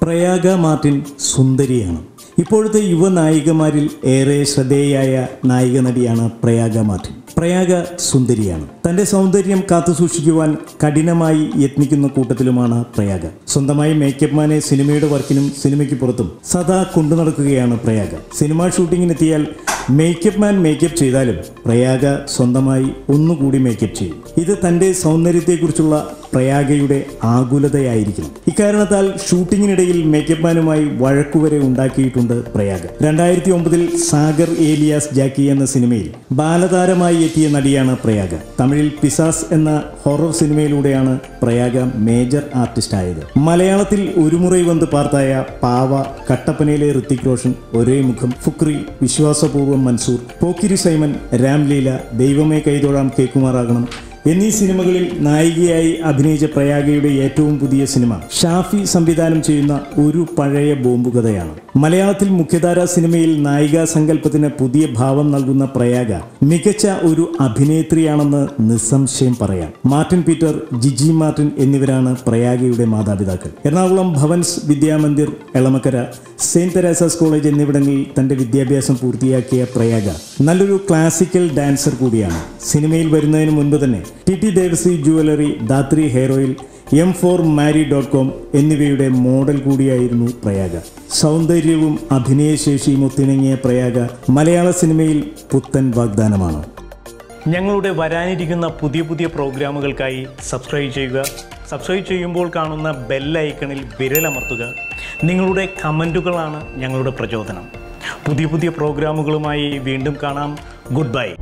Prayaga Martin സുന്ദരിയാണ് ഇപ്പോഴത്തെ യുവ നായികമാരിൽ ഏറെ ശ്രദ്ധേയായ നായിക നടിയാണ് പ്രയാഗ മാർട്ടിൻ പ്രയാഗ സുന്ദരിയാണ് തന്റെ സൗന്ദര്യം കാത്തുസൂക്ഷിക്കുവാൻ കഠിനമായി യത്നിക്കുന്ന കൂട്ടത്തിലുമാണ് പ്രയാഗ സ്വന്തമായി മേക്കപ്പ് മാനെ സിനിമയുടെ വർക്കിനും സിനിമയ്ക്ക് പുറത്തും സദാ കൊണ്ടു നടക്കുകയാണ് പ്രയാഗ സിനിമാ ഷൂട്ടിങ്ങിനെത്തിയാൽ മേക്കപ്പ് മാൻ മേക്കപ്പ് ചെയ്താലും പ്രയാഗ സ്വന്തമായി ഒന്നുകൂടി മേക്കപ്പ് ചെയ്യും ഇത് തന്റെ സൗന്ദര്യത്തെക്കുറിച്ചുള്ള പ്രയാഗയുടെ ആകുലതയായിരിക്കണം ഇക്കാരണത്താൽ ഷൂട്ടിങ്ങിനിടയിൽ മേക്കപ്പ് മാനുമായി വഴക്കുവരെ ഉണ്ടാക്കിയിട്ടുണ്ട് പ്രയാഗ രണ്ടായിരത്തി ഒമ്പതിൽ സാഗർ ഏലിയാസ് ജാക്കി എന്ന സിനിമയിൽ ബാലതാരമായി എത്തിയ നടിയാണ് പ്രയാഗ തമിഴിൽ പിസാസ് എന്ന ഹൊറർ സിനിമയിലൂടെയാണ് പ്രയാഗ മേജർ ആർട്ടിസ്റ്റ് ആയത് മലയാളത്തിൽ ഒരു മുறை വന്ന് പാർത്തായ പാവ കട്ടപ്പനയിലെ ഋത്തിക് റോഷൻ ഒരേ മുഖം ഫുക്രി വിശ്വാസപൂർവ്വം മൻസൂർ പോക്കിരി സൈമൻ രാംലീല ദൈവമേ കൈതൊഴാം കേക്കുമാറാകണം എന്നീ സിനിമകളിൽ നായികയായി അഭിനയിച്ച പ്രയാഗയുടെ ഏറ്റവും പുതിയ സിനിമ ഷാഫി സംവിധാനം ചെയ്യുന്ന ഒരു പഴയ ബോംബ് കഥയാണ് മലയാളത്തിൽ മുഖ്യധാരാ സിനിമയിൽ നായികാ സങ്കല്പത്തിന് പുതിയ ഭാവം നൽകുന്ന പ്രയാഗ മികച്ച ഒരു അഭിനേത്രിയാണെന്ന് നിസ്സംശയം പറയാം മാർട്ടിൻ പീറ്റർ ജിജി മാർട്ടിൻ എന്നിവരാണ് പ്രയാഗയുടെ മാതാപിതാക്കൾ Ernakulam Bhavans Vidyamandir Elamakkara saint Teresa's college എന്നിവിടങ്ങളിൽ തന്റെ വിദ്യാഭ്യാസം പൂർത്തിയാക്കിയ പ്രയാഗ നല്ലൊരു ക്ലാസിക്കൽ ഡാൻസർ കൂടിയാണ് സിനിമയിൽ വരുന്നതിന് മുൻപ് തന്നെ T T Devassy jewellery Dhathri hair oil M four marry dot com എന്നിവയുടെ മോഡൽ കൂടിയായിരുന്നു പ്രയാഗ സൗന്ദര്യവും അഭിനയശേഷിയും ഒത്തിണങ്ങിയ പ്രയാഗ മലയാള സിനിമയിൽ പുത്തൻ വാഗ്ദാനമാണ് ഞങ്ങളുടെ വരാനിരിക്കുന്ന പുതിയ പുതിയ പ്രോഗ്രാമുകൾക്കായി സബ്സ്ക്രൈബ് ചെയ്യുക സബ്സ്ക്രൈബ് ചെയ്യുമ്പോൾ കാണുന്ന ബെല്ലൈക്കണിൽ വിരലമർത്തുക നിങ്ങളുടെ കമൻറ്റുകളാണ് ഞങ്ങളുടെ പ്രചോദനം പുതിയ പുതിയ പ്രോഗ്രാമുകളുമായി വീണ്ടും കാണാം ഗുഡ് ബൈ